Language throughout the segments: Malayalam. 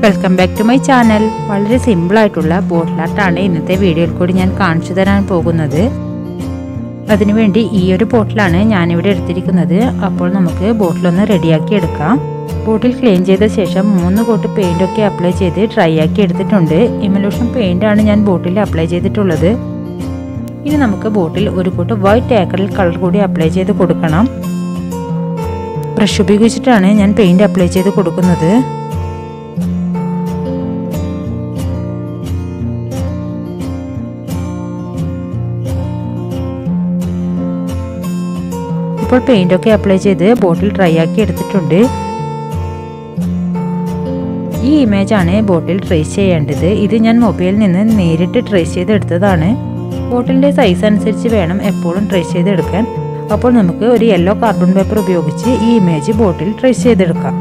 welcome back to my channel വളരെ സിമ്പിൾ ആയിട്ടുള്ള ബോട്ടിൽ ആർട്ടാണ് ഇന്നത്തെ വീഡിയോയിൽ കൂടി ഞാൻ കാണിച്ചു തരാൻ പോകുന്നത് അതിനുവേണ്ടി ഈ ഒരു ബോട്ടിലാണ് ഞാനിവിടെ എടുത്തിരിക്കുന്നത് അപ്പോൾ നമുക്ക് ബോട്ടിലൊന്ന് റെഡിയാക്കി എടുക്കാം ബോട്ടിൽ ക്ലീൻ ചെയ്ത ശേഷം മൂന്ന് കോട്ട് പെയിൻ്റ് ഒക്കെ അപ്ലൈ ചെയ്ത് ഡ്രൈ ആക്കി എടുത്തിട്ടുണ്ട് ഇമലൂഷൻ പെയിൻ്റ് ആണ് ഞാൻ ബോട്ടിൽ അപ്ലൈ ചെയ്തിട്ടുള്ളത് ഇനി നമുക്ക് ബോട്ടിൽ ഒരു കോട്ട് വൈറ്റ് ഏക്കറിൽ കളർ കൂടി അപ്ലൈ ചെയ്ത് കൊടുക്കണം ബ്രഷ് ഉപയോഗിച്ചിട്ടാണ് ഞാൻ പെയിൻറ് അപ്ലൈ ചെയ്ത് കൊടുക്കുന്നത് ഇപ്പോൾ പെയിൻ്റ് ഒക്കെ അപ്ലൈ ചെയ്ത് ബോട്ടിൽ ഡ്രൈ ആക്കി എടുത്തിട്ടുണ്ട് ഈ ഇമേജ് ആണ് ബോട്ടിൽ ട്രേസ് ചെയ്യേണ്ടത് ഇത് ഞാൻ മൊബൈലിൽ നിന്ന് നേരിട്ട് ട്രേസ് ചെയ്തെടുത്തതാണ് ബോട്ടിലിൻ്റെ സൈസ് അനുസരിച്ച് വേണം എപ്പോഴും ട്രേസ് ചെയ്തെടുക്കാൻ അപ്പോൾ നമുക്ക് ഒരു യെല്ലോ കാർബൺ പേപ്പർ ഉപയോഗിച്ച് ഈ ഇമേജ് ബോട്ടിൽ ട്രേസ് ചെയ്തെടുക്കാം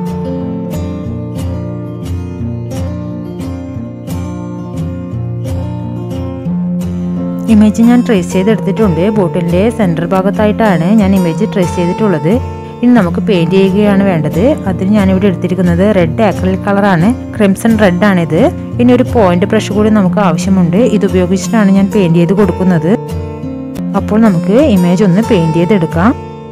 ഇമേജ് ഞാൻ ട്രേസ് ചെയ്തെടുത്തിട്ടുണ്ട് ബോട്ടിലിൻ്റെ സെൻറ്റർ ഭാഗത്തായിട്ടാണ് ഞാൻ ഇമേജ് ട്രേസ് ചെയ്തിട്ടുള്ളത് ഇനി നമുക്ക് പെയിൻറ് ചെയ്യുകയാണ് വേണ്ടത് അതിന് ഞാനിവിടെ എടുത്തിരിക്കുന്നത് റെഡ് ആക്രൽ കളറാണ് ക്രിംസൺ റെഡ് ആണിത് ഇനി ഒരു പോയിന്റ് ബ്രഷ് കൂടി നമുക്ക് ആവശ്യമുണ്ട് ഇത് ഉപയോഗിച്ചിട്ടാണ് ഞാൻ പെയിൻറ് ചെയ്ത് കൊടുക്കുന്നത് അപ്പോൾ നമുക്ക് ഇമേജ് ഒന്ന് പെയിൻറ് ചെയ്തെടുക്കാം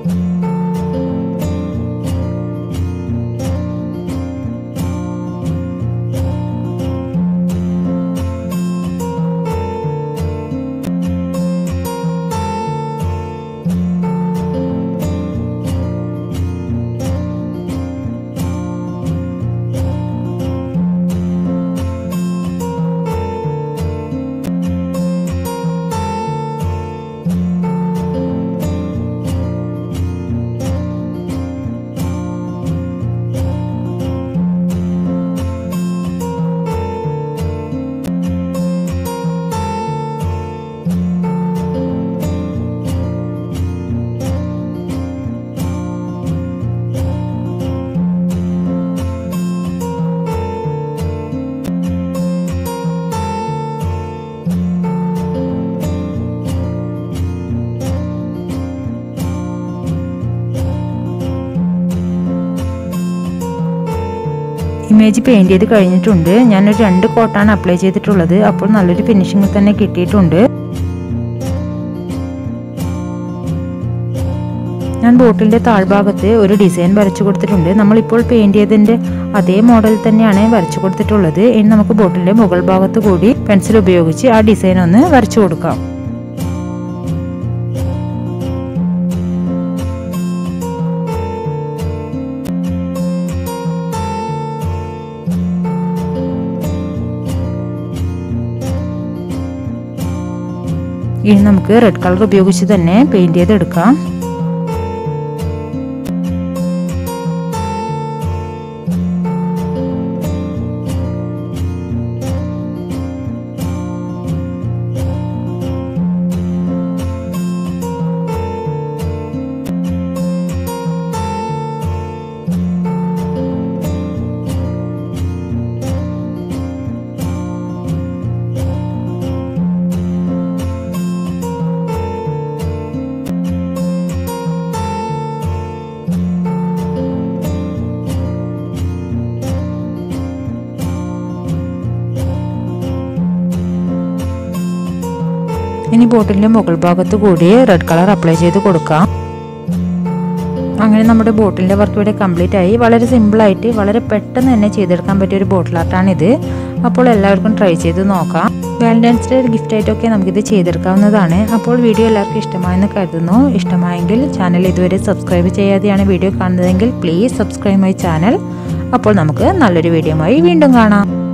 ഇമേജ് പെയിൻറ് ചെയ്ത് കഴിഞ്ഞിട്ടുണ്ട് ഞാനൊരു രണ്ട് കോട്ടാണ് അപ്ലൈ ചെയ്തിട്ടുള്ളത് അപ്പോൾ നല്ലൊരു ഫിനിഷിംഗ് തന്നെ കിട്ടിയിട്ടുണ്ട് ഞാൻ ബോട്ടിലിൻ്റെ താഴ്ഭാഗത്ത് ഒരു ഡിസൈൻ വരച്ചു കൊടുത്തിട്ടുണ്ട് നമ്മളിപ്പോൾ പെയിൻറ് ചെയ്തതിൻ്റെ അതേ മോഡൽ തന്നെയാണ് വരച്ചു കൊടുത്തിട്ടുള്ളത് ഇനി നമുക്ക് ബോട്ടിലിൻ്റെ മുകൾ ഭാഗത്ത് കൂടി പെൻസിൽ ഉപയോഗിച്ച് ആ ഡിസൈൻ ഒന്ന് വരച്ചു കൊടുക്കാം ഇനി നമുക്ക് റെഡ് കളർ ഉപയോഗിച്ച് തന്നെ പെയിൻറ് ചെയ്തെടുക്കാം ഇനി ബോട്ടിലിൻ്റെ മുകൾ ഭാഗത്ത് കൂടി റെഡ് കളർ അപ്ലൈ ചെയ്ത് കൊടുക്കാം അങ്ങനെ നമ്മുടെ ബോട്ടിലിൻ്റെ വർക്ക് ഇവിടെ കംപ്ലീറ്റ് ആയി വളരെ സിമ്പിളായിട്ട് വളരെ പെട്ടെന്ന് തന്നെ ചെയ്തെടുക്കാൻ പറ്റിയ ഒരു ബോട്ടിൽ ആർട്ടാണിത് അപ്പോൾ എല്ലാവർക്കും ട്രൈ ചെയ്ത് നോക്കാം വാലന്റൈൻസ് ഡേ ഗിഫ്റ്റ് ആയിട്ടൊക്കെ നമുക്കിത് ചെയ്തെടുക്കാവുന്നതാണ് അപ്പോൾ വീഡിയോ എല്ലാവർക്കും ഇഷ്ടമായെന്ന് കരുതുന്നു ഇഷ്ടമായെങ്കിൽ ചാനൽ ഇതുവരെ സബ്സ്ക്രൈബ് ചെയ്യാതെയാണ് വീഡിയോ കാണുന്നതെങ്കിൽ പ്ലീസ് സബ്സ്ക്രൈബ് മൈ ചാനൽ അപ്പോൾ നമുക്ക് നല്ലൊരു വീഡിയോയുമായി വീണ്ടും കാണാം